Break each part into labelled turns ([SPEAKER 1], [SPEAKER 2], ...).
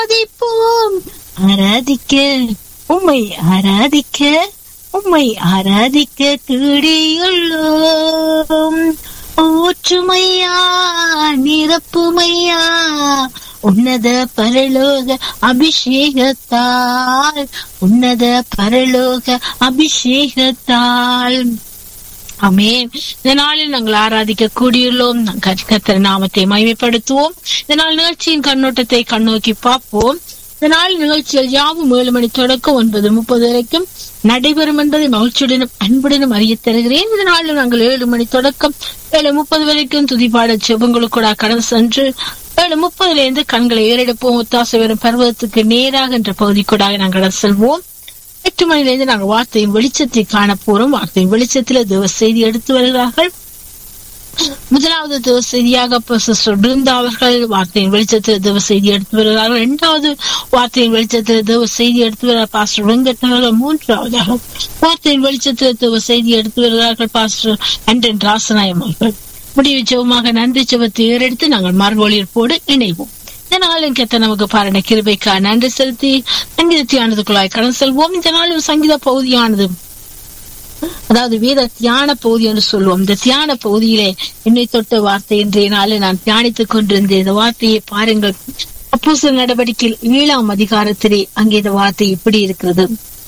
[SPEAKER 1] ஆராதிப்போம் ஆராதிக்க உம்மை ஆராதிக்க உம்மை ஆராதிக்க கூடியுள்ளோம் ஊற்றுமையா நிரப்புமையா உன்னத பரலோக அபிஷேகத்தால் உன்னத பரலோக அபிஷேகத்தால் ஆமே இந்த நாளில் நாங்கள் ஆராதிக்க கூடியுள்ளோம் கர்த்தர் நாமத்தை மகிமைப்படுத்துவோம் இந்த நாள் நிகழ்ச்சியின் கண்ணோட்டத்தை கண்ணோக்கி பார்ப்போம் இந்த நாள் நிகழ்ச்சியில் யாவும் ஏழு மணி தொடக்கம் ஒன்பது முப்பது வரைக்கும் நடைபெறும் என்பதை மகிழ்ச்சியுடனும் அன்புடனும் அறிய தருகிறேன் இந்த நாளில் நாங்கள் ஏழு மணி தொடக்கம் ஏழு முப்பது வரைக்கும் துதிப்பாட செபங்களுக்கூட கடந்து சென்று ஏழு முப்பதுல இருந்து கண்களை ஏறெடுப்போம் ஒத்தாசை வரும் பருவத்துக்கு நேராக என்ற பகுதிக்கூடாக நாங்கள் செல்வோம் எட்டு மணிலிருந்து நாங்கள் வார்த்தையின் வெளிச்சத்தை காண போறோம் வார்த்தையின் வெளிச்சத்துல தேவ செய்தி எடுத்து வருகிறார்கள் முதலாவது தேவ செய்தியாக பிருந்தா அவர்கள் வார்த்தையின் வெளிச்சத்தில் தேவ செய்தி எடுத்து வருகிறார்கள் இரண்டாவது வார்த்தையின் வெளிச்சத்தில் தேவ செய்தி எடுத்து வருகிறார் பாஸ்டர் வெங்கட் அவர்கள் மூன்றாவதாக வார்த்தையின் வெளிச்சத்தில் தேவ செய்தி எடுத்து வருகிறார்கள் பாஸ்டர் அண்டன் ராசநாயம் அவர்கள் முடிவு ஜெபமாக நன்றி ஜெபத்தை ஏறெடுத்து நாங்கள் மறுவொழியற்போடு இணைவோம் இந்த நாளின் கெத்த நமக்கு பாருன கிருபைக்கா நன்றி செலுத்தி சங்கீதத்தியானதுக்குள்ளாய் கடன் செல்வோம் இந்த நாளில் சங்கீத பகுதியானது அதாவது வேத தியான பகுதி என்று சொல்லுவோம் இந்த தியான பகுதியிலே என்னை தொட்ட வார்த்தை இன்றைய நாளில் நான் தியானித்துக் கொண்டிருந்தேன் இந்த வார்த்தையை பாருங்கள் அப்போசல் நடவடிக்கையில் ஏழாம் அதிகாரத்திலே அங்கே இந்த வார்த்தை எப்படி இருக்கிறது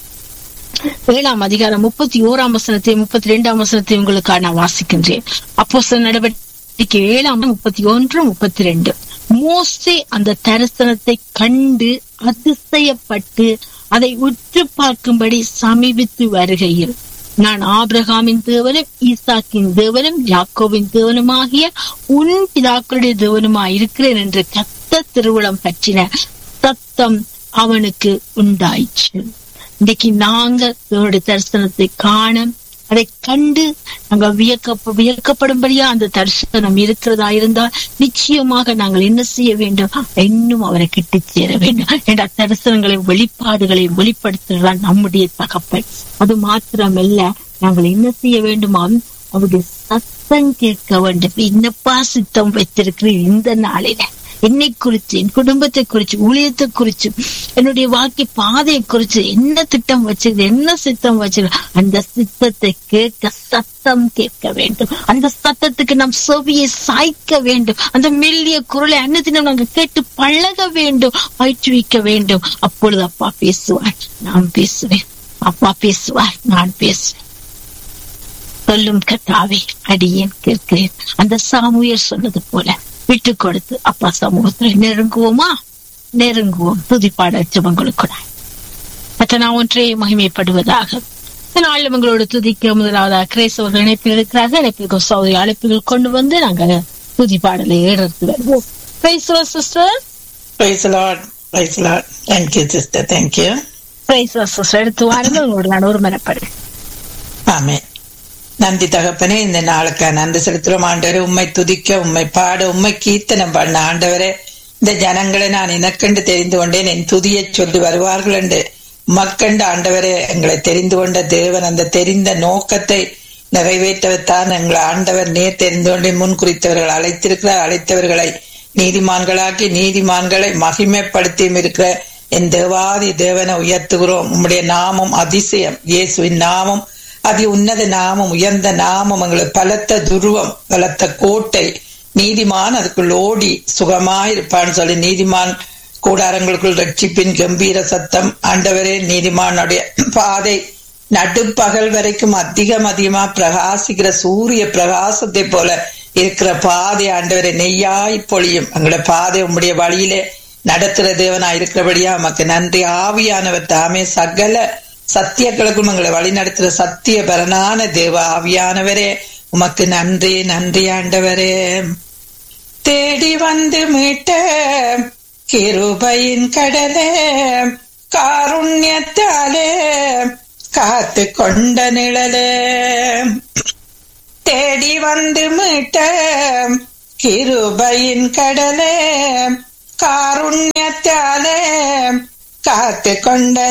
[SPEAKER 1] ஏழாம் அதிகாரம் முப்பத்தி ஓராம் வசனத்தை முப்பத்தி ரெண்டாம் வசனத்தை உங்களுக்காக நான் வாசிக்கின்றேன் அப்போசல் நடவடிக்கை ஏழாம் முப்பத்தி ஒன்று முப்பத்தி ரெண்டு மோசே அந்த தரிசனத்தை கண்டு அதிசயப்பட்டு அதை உற்று பார்க்கும்படி சமீபித்து வருகையில் நான் ஆபிரகாமின் தேவனும் ஈசாக்கின் தேவனும் யாக்கோவின் தேவனுமாகிய உன் பிதாக்களுடைய தேவனுமாய் இருக்கிறேன் என்று கத்த திருவிழம் பற்றின சத்தம் அவனுக்கு உண்டாயிற்று இன்னைக்கு நாங்க தேவனுடைய தரிசனத்தை காண அதை கண்டு நாங்க வியக்க வியக்கப்படும்படியா அந்த தரிசனம் இருக்கிறதா இருந்தால் நிச்சயமாக நாங்கள் என்ன செய்ய வேண்டும் இன்னும் அவரை கிட்டு சேர வேண்டும் என்ற தரிசனங்களை வெளிப்பாடுகளை வெளிப்படுத்துகிறார் நம்முடைய தகப்பன் அது மாத்திரமல்ல நாங்கள் என்ன செய்ய வேண்டுமா அவருடைய சத்தம் கேட்க வேண்டும் என்னப்பா சித்தம் வைத்திருக்கிற இந்த நாளில என்னை குறிச்சு என் குடும்பத்தை குறிச்சு ஊழியத்தை குறிச்சு என்னுடைய வாழ்க்கை பாதையை குறிச்சு என்ன திட்டம் வச்சிருக்கு என்ன சித்தம் வச்சிருக்கு அந்த சித்தத்தை கேட்க சத்தம் கேட்க வேண்டும் அந்த சத்தத்துக்கு நம் செவியை சாய்க்க வேண்டும் அந்த மெல்லிய குரலை அன்னதினம் நாங்கள் கேட்டு பழக வேண்டும் பயிற்றுவிக்க வேண்டும் அப்பொழுது அப்பா பேசுவார் நான் பேசுவேன் அப்பா பேசுவார் நான் பேசுவேன் சொல்லும் கத்தாவே அடியேன் கேட்கிறேன் அந்த சாமுயர் சொன்னது போல விட்டு கொடுத்து அப்பா சமூகத்துல நெருங்குவோமா நெருங்குவோம் துதிப்பாட ஜபங்களுக்கு மற்ற நான் ஒன்றே மகிமைப்படுவதாக நாள் உங்களோட துதிக்க முதலாவதாக கிரேசவர்கள் இணைப்பில் இருக்கிறார்கள் இணைப்பில் சௌதரி அழைப்புகள் கொண்டு வந்து நாங்க துதி பாடலை ஏறது வருவோம் sister
[SPEAKER 2] Praise the Lord. Praise the Lord. Thank you, sister. Thank you.
[SPEAKER 1] Sister எடுத்து வாருங்கள் உங்களோட நான் ஒரு மனப்படு
[SPEAKER 2] ஆமென் நன்றி தகப்பனே இந்த நாளுக்கா நன்றி செலுத்துறோம் ஆண்டவரே உண்மை துதிக்க உண்மை பாட உண்மை கீர்த்தனம் பண்ண ஆண்டவரே இந்த ஜனங்களை நான் இனக்கண்டு தெரிந்து கொண்டேன் என் துதியை சொல்லி வருவார்கள் என்று மக்கண்டு ஆண்டவரே எங்களை தெரிந்து கொண்ட தேவன் அந்த தெரிந்த நோக்கத்தை நிறைவேற்றத்தான் எங்களை ஆண்டவர் நேர் தெரிந்து கொண்டே முன் குறித்தவர்கள் அழைத்திருக்கிறார் அழைத்தவர்களை நீதிமான்களாக்கி நீதிமான்களை மகிமைப்படுத்தியும் இருக்கிற என் தேவாதி தேவனை உயர்த்துகிறோம் உம்முடைய நாமம் அதிசயம் இயேசுவின் நாமம் அதி உன்னத நாமம் உயர்ந்த நாமம் எங்களுக்கு பலத்த துருவம் பலத்த கோட்டை நீதிமான் அதுக்குள் ஓடி சுகமாயிருப்பான்னு சொல்லி நீதிமான் கூடாரங்களுக்குள் ரட்சிப்பின் கம்பீர சத்தம் ஆண்டவரே நீதிமானுடைய பாதை நடுப்பகல் வரைக்கும் அதிகம் அதிகமா பிரகாசிக்கிற சூரிய பிரகாசத்தை போல இருக்கிற பாதை ஆண்டவரை நெய்யாய் பொழியும் எங்களோட பாதை உங்களுடைய வழியிலே நடத்துற தேவனா இருக்கிறபடியா நமக்கு நன்றி ஆவியானவர் தாமே சகல சத்தியங்களுக்கும் எங்களை வழி நடத்துற சத்திய பரனான தேவ ஆவியானவரே உமக்கு நன்றி நன்றி ஆண்டவரே தேடி வந்து மீட்ட கிருபையின் கடலே காருண்யத்தாலே காத்து கொண்ட நிழலே தேடி வந்து மீட்ட கிருபையின் கடலே காருண்யத்தாலே காத்து கொண்ட